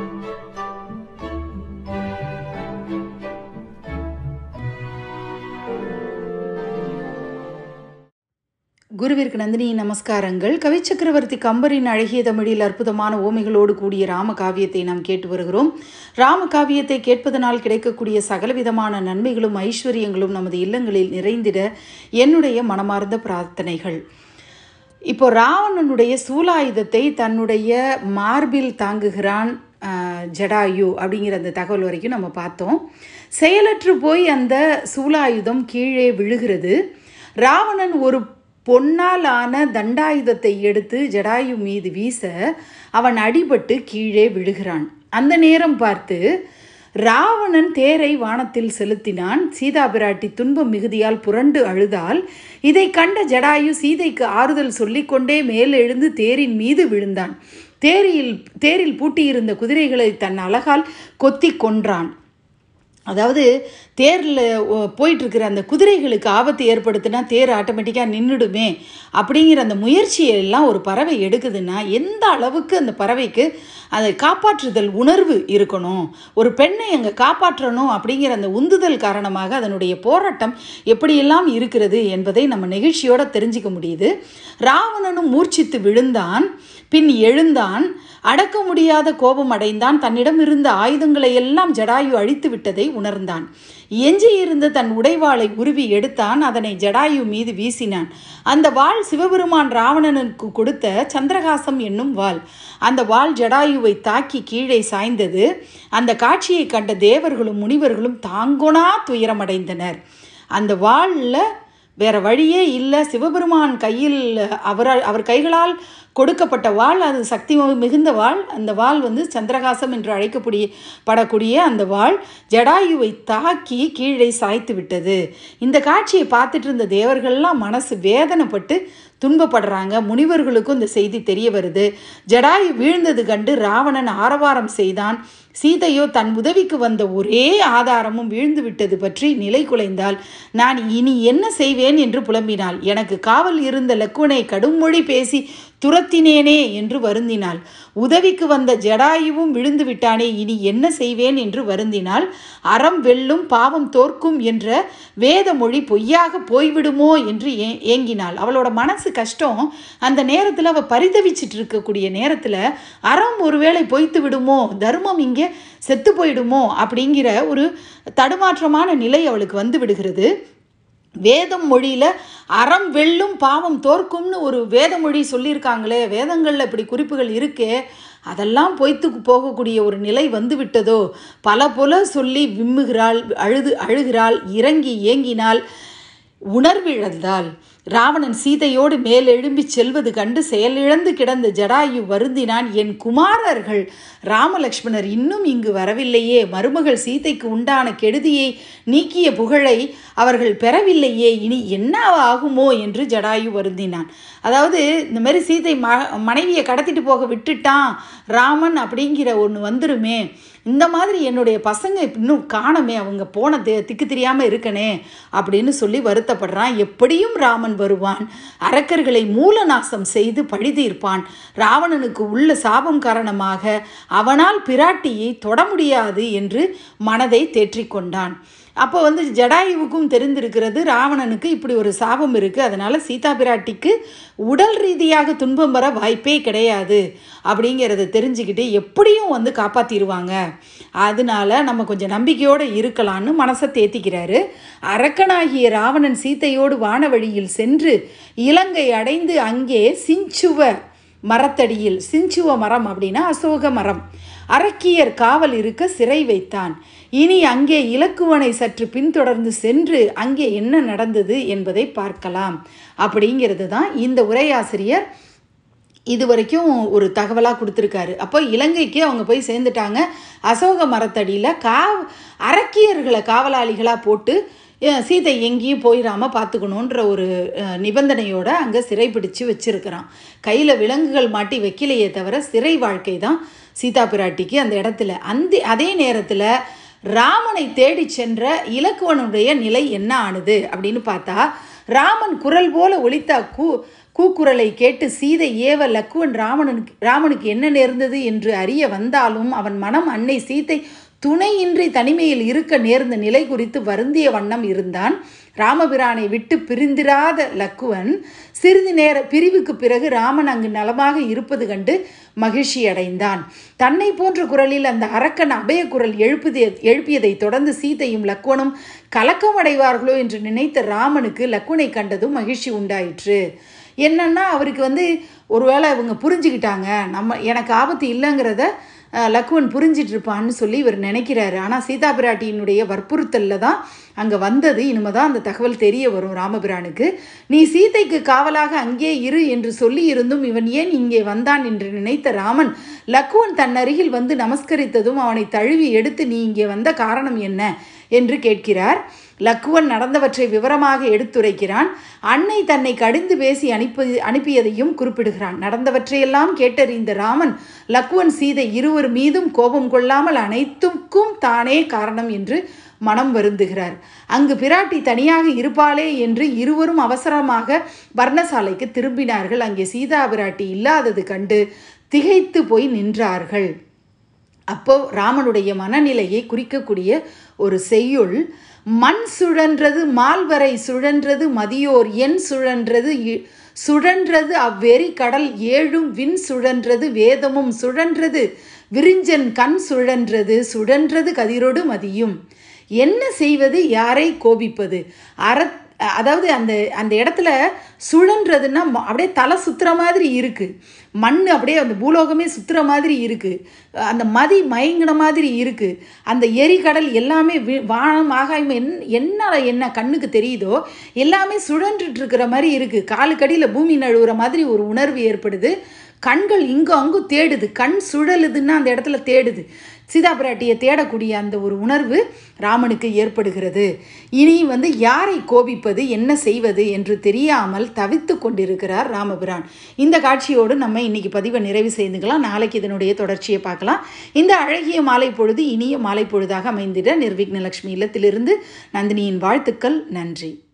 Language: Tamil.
குருவிற்கு நந்தினி நமஸ்காரங்கள் கவிச்சக்கரவர்த்தி கம்பரின் அழகிய தமிழில் அற்புதமான ஓமைகளோடு கூடிய ராம காவியத்தை நாம் கேட்டு வருகிறோம் ராம காவியத்தை கேட்பதனால் கிடைக்கக்கூடிய சகலவிதமான நன்மைகளும் ஐஸ்வர்யங்களும் நமது இல்லங்களில் நிறைந்திட என்னுடைய மனமார்ந்த பிரார்த்தனைகள் இப்போ ராவணனுடைய சூலாயுதத்தை தன்னுடைய மார்பில் தாங்குகிறான் ஆஹ், ஜடாயு அப்படிங்கிற அந்த தகவல் வரைக்கும் நம்ம பார்த்தோம் செயலற்று போய் அந்த சூலாயுதம் கீழே விழுகிறது ராவணன் ஒரு பொன்னால் ஆன தண்டாயுதத்தை எடுத்து ஜடாயு மீது வீச அவன் அடிபட்டு கீழே விழுகிறான் அந்த நேரம் பார்த்து ராவணன் தேரை வானத்தில் செலுத்தினான் சீதா பிராட்டி துன்பம் மிகுதியால் புரண்டு அழுதால் இதை கண்ட ஜடாயு சீதைக்கு ஆறுதல் சொல்லிக்கொண்டே மேலெழுந்து தேரின் மீது விழுந்தான் தேரில் தேரில் பூட்டியிருந்த குதிரைகளை தன் அழகால் கொத்தி கொன்றான் அதாவது தேரில் போயிட்டுருக்கிற அந்த குதிரைகளுக்கு ஆபத்து ஏற்படுத்தினா தேர் ஆட்டோமேட்டிக்காக நின்றுடுமே அப்படிங்கிற அந்த முயற்சியை எல்லாம் ஒரு பறவை எடுக்குதுன்னா எந்த அளவுக்கு அந்த பறவைக்கு அதை காப்பாற்றுதல் உணர்வு இருக்கணும் ஒரு பெண்ணை அங்கே காப்பாற்றணும் அப்படிங்கிற அந்த உந்துதல் காரணமாக அதனுடைய போராட்டம் எப்படியெல்லாம் இருக்கிறது என்பதை நம்ம நெகிழ்ச்சியோட தெரிஞ்சுக்க முடியுது ராவணனும் மூர்ச்சித்து விழுந்தான் பின் எழுந்தான் அடக்க முடியாத கோபம் அடைந்தான் தன்னிடம் இருந்த ஆயுதங்களை எல்லாம் ஜடாயு அழித்து விட்டதை உணர்ந்தான் எஞ்சியிருந்த தன் உடைவாளை உருவி எடுத்தான் அதனை ஜடாயு மீது வீசினான் அந்த வாள் சிவபெருமான் ராவணனுக்கு கொடுத்த சந்திரகாசம் என்னும் வாள் அந்த வாள் ஜடாயுவை தாக்கி கீழே சாய்ந்தது அந்த காட்சியை கண்ட தேவர்களும் முனிவர்களும் தாங்கொணா துயரமடைந்தனர் அந்த வாளில் வேற வழியே இல்லை சிவபெருமான் கையில் அவரால் அவர் கைகளால் கொடுக்கப்பட்ட வாள் அது சக்தி மிகுந்த வாள் அந்த வாள் வந்து சந்திரகாசம் என்று அழைக்கப்படிய படக்கூடிய அந்த வாள் ஜடாயுவை தாக்கி கீழே சாய்த்து விட்டது இந்த காட்சியை பார்த்துட்டு இருந்த தேவர்கள்லாம் மனசு வேதனைப்பட்டு துன்பப்படுறாங்க முனிவர்களுக்கும் இந்த செய்தி தெரிய வருது ஜடாயு வீழ்ந்தது கண்டு ராவணன் ஆரவாரம் செய்தான் சீதையோ தன் உதவிக்கு வந்த ஒரே ஆதாரமும் வீழ்ந்து விட்டது பற்றி நிலை குலைந்தால் நான் இனி என்ன செய்வேன் என்று புலம்பினாள் எனக்கு காவல் இருந்த லக்குவனை கடும்மொழி பேசி துரத்தினேனே என்று வருந்தினாள் உதவிக்கு வந்த ஜடாயுவும் விழுந்து விட்டானே இனி என்ன செய்வேன் என்று வருந்தினாள் அறம் வெல்லும் பாவம் தோற்கும் என்ற வேத மொழி பொய்யாக போய்விடுமோ என்று ஏ ஏங்கினாள் அவளோட மனசு கஷ்டம் அந்த நேரத்தில் அவள் பரிதவிச்சிட்டு இருக்கக்கூடிய நேரத்தில் அறம் ஒருவேளை பொய்த்து விடுமோ தர்மம் இங்கே செத்து போயிடுமோ அப்படிங்கிற ஒரு தடுமாற்றமான நிலை அவளுக்கு வந்து விடுகிறது வேதம் மொழியில் அறம் வெல்லும் பாவம் தோற்கும்னு ஒரு வேத மொழி சொல்லியிருக்காங்களே வேதங்களில் இப்படி குறிப்புகள் இருக்கே அதெல்லாம் பொய்த்து போகக்கூடிய ஒரு நிலை வந்து விட்டதோ பல போல சொல்லி விம்முகிறாள் அழுது அழுகிறாள் இறங்கி ஏங்கினாள் உணர்விழந்தாள் ராவணன் சீதையோடு மேலெழும்பி செல்வது கண்டு செயலிழந்து கிடந்த ஜடாயு வருந்தினான் என் குமாரர்கள் ராமலக்ஷ்மணர் இன்னும் இங்கு வரவில்லையே மருமகள் சீதைக்கு உண்டான கெடுதியை நீக்கிய புகழை அவர்கள் பெறவில்லையே இனி என்ன ஆகுமோ என்று ஜடாயு வருந்தினான் அதாவது இந்த மாதிரி சீதை ம மனைவியை கடத்திட்டு போக விட்டுட்டான் ராமன் அப்படிங்கிற ஒன்று வந்துருமே இந்த மாதிரி என்னுடைய பசங்க இன்னும் காணமே அவங்க போன திக்கு தெரியாமல் இருக்கனே அப்படின்னு சொல்லி வருத்தப்படுறான் எப்படியும் ராமன் வருவான் அரக்கர்களை மூலநாசம் செய்து பழிதீர்ப்பான் ராவணனுக்கு உள்ள சாபம் காரணமாக அவனால் பிராட்டியை தொட முடியாது என்று மனதை தேற்றிக்கொண்டான் அப்போ வந்து ஜடாயுவுக்கும் தெரிந்திருக்கிறது ராவணனுக்கு இப்படி ஒரு சாபம் இருக்குது அதனால் சீதா பிராட்டிக்கு உடல் ரீதியாக துன்பம் வர வாய்ப்பே கிடையாது அப்படிங்கிறத தெரிஞ்சுக்கிட்டு எப்படியும் வந்து காப்பாற்றிடுவாங்க அதனால நம்ம கொஞ்சம் நம்பிக்கையோடு இருக்கலான்னு மனசை தேத்திக்கிறாரு அரக்கனாகிய ராவணன் சீத்தையோடு வானவழியில் சென்று இலங்கை அடைந்து அங்கே சிஞ்சுவ மரத்தடியில் சிஞ்சுவ மரம் அப்படின்னா அசோக மரம் அரக்கியர் காவல் இருக்க சிறை வைத்தான் இனி அங்கே இலக்குவனை சற்று பின்தொடர்ந்து சென்று அங்கே என்ன நடந்தது என்பதை பார்க்கலாம் அப்படிங்கிறது தான் இந்த உரையாசிரியர் இது வரைக்கும் ஒரு தகவலாக கொடுத்துருக்காரு அப்போ இலங்கைக்கு அவங்க போய் சேர்ந்துட்டாங்க அசோக மரத்தடியில் காவ அரக்கியர்களை காவலாளிகளாக போட்டு அஹ், சீதை எங்கேயும் போயிடாமல் பார்த்துக்கணுன்ற ஒரு அஹ், நிபந்தனையோட அங்கே சிறைப்பிடிச்சு வச்சிருக்கிறான் கையில் விலங்குகள் மாட்டி வைக்கலையே தவிர சிறை வாழ்க்கை தான் சீதா பிராட்டிக்கு அந்த இடத்துல அந்த அதே நேரத்தில் ராமனை தேடி சென்ற இலக்குவனுடைய நிலை என்ன ஆனது அப்படின்னு பார்த்தா ராமன் குரல் போல ஒலித்த கூ கூக்குரலை கேட்டு சீதை ஏவ லக்குவன் ராமனுக்கு ராமனுக்கு என்ன நேர்ந்தது என்று அறிய வந்தாலும் அவன் மனம் அன்னை சீத்தை துணையின்றி தனிமையில் இருக்க நேர்ந்த நிலை குறித்து வருந்திய வண்ணம் இருந்தான் ராமபிரானை விட்டு பிரிந்திராத லக்குவன் சிறிது நேர பிரிவுக்கு பிறகு ராமன் அங்கு நலமாக இருப்பது கண்டு மகிழ்ச்சி அடைந்தான் தன்னை போன்ற குரலில் அந்த அரக்கன் அபய குரல் எழுப்புதிய எழுப்பியதை தொடர்ந்து சீதையும் லக்குவனும் கலக்கம் அடைவார்களோ என்று நினைத்த ராமனுக்கு லக்குவனை கண்டதும் மகிழ்ச்சி உண்டாயிற்று என்னன்னா அவருக்கு வந்து ஒருவேளை இவங்க புரிஞ்சுக்கிட்டாங்க நம்ம எனக்கு ஆபத்து இல்லைங்கிறத லக்குவன் புரிஞ்சிட்டு இருப்பான்னு சொல்லி இவர் நினைக்கிறாரு ஆனால் சீதா பிராட்டியினுடைய வற்புறுத்தலில் தான் அங்கே வந்தது இனிமே தான் அந்த தகவல் தெரிய வரும் ராமபிரானுக்கு நீ சீதைக்கு காவலாக அங்கே இரு என்று சொல்லி இருந்தும் இவன் ஏன் இங்கே வந்தான் என்று நினைத்த ராமன் லக்குவன் தன் அருகில் வந்து நமஸ்கரித்ததும் அவனை தழுவி எடுத்து நீ இங்கே வந்த காரணம் என்ன என்று கேட்கிறார் லக்குவன் நடந்தவற்றை விவரமாக எடுத்துரைக்கிறான் அன்னை தன்னை கடிந்து பேசி அனுப்பி அனுப்பியதையும் குறிப்பிடுகிறான் நடந்தவற்றையெல்லாம் கேட்டறிந்த ராமன் லக்குவன் சீதை இருவர் மீதும் கோபம் கொள்ளாமல் அனைத்துக்கும் தானே காரணம் என்று மனம் வருந்துகிறார் அங்கு பிராட்டி தனியாக இருப்பாளே என்று இருவரும் அவசரமாக வர்ணசாலைக்கு திரும்பினார்கள் அங்கே சீதா பிராட்டி இல்லாதது கண்டு திகைத்து போய் நின்றார்கள் அப்போ ராமனுடைய மனநிலையை குறிக்கக்கூடிய ஒரு செய்யுள் மண் சுழன்றது மால்வரை சுழன்றது மதியோர் என் சுழன்றது சுழன்றது அவ்வெறி கடல் ஏழும் விண் சுழன்றது வேதமும் சுழன்றது விரிஞ்சன் கண் சுழன்றது சுழன்றது கதிரோடு மதியும் என்ன செய்வது யாரை கோபிப்பது அற அதாவது அந்த அந்த இடத்துல சுழன்றதுன்னா அப்படியே தலை சுற்றுற மாதிரி இருக்குது மண் அப்படியே அந்த பூலோகமே சுற்றுற மாதிரி இருக்குது அந்த மதி மயங்கின மாதிரி இருக்குது அந்த எரிகடல் எல்லாமே வானம் ஆகாயம் என் என்ன என்ன கண்ணுக்கு தெரியுதோ எல்லாமே சுழன்றுட்டு இருக்கிற மாதிரி இருக்குது காலுக்கடியில் பூமி நழுவுற மாதிரி ஒரு உணர்வு ஏற்படுது கண்கள் இங்கும் அங்கும் தேடுது கண் சுழலுதுன்னா அந்த இடத்துல தேடுது சீதா பிராட்டியை தேடக்கூடிய அந்த ஒரு உணர்வு ராமனுக்கு ஏற்படுகிறது இனி வந்து யாரை கோபிப்பது என்ன செய்வது என்று தெரியாமல் தவித்து கொண்டிருக்கிறார் ராமபிரான் இந்த காட்சியோடு நம்ம இன்னைக்கு பதிவை நிறைவு செய்துக்கலாம் நாளைக்கு இதனுடைய தொடர்ச்சியை பார்க்கலாம் இந்த அழகிய மாலை பொழுது இனிய மாலை பொழுதாக அமைந்திட நிர்விக்னலட்சுமி இல்லத்திலிருந்து நந்தினியின் வாழ்த்துக்கள் நன்றி